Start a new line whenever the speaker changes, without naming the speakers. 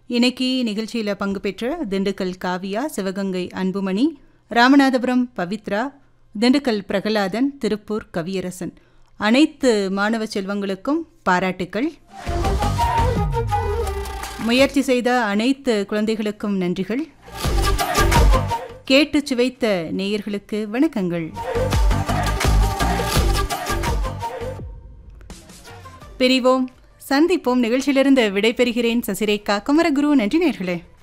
இன்னைக்கு நிகழ்ச்சியில் பங்கு பெற்ற திண்டுக்கல் காவியா சிவகங்கை அன்புமணி ராமநாதபுரம் பவித்ரா திண்டுக்கல் பிரகலாதன் திருப்பூர் கவியரசன் அனைத்து மாணவ செல்வங்களுக்கும் பாராட்டுக்கள் முயற்சி செய்த அனைத்து குழந்தைகளுக்கும் நன்றிகள் கேட்டு சுவைத்த நேயர்களுக்கு வணக்கங்கள் பிரிவோம் சந்திப்போம் நிகழ்ச்சியிலிருந்து விடைபெறுகிறேன் சசிரேகா குமரகுரு நன்றி நேர்களே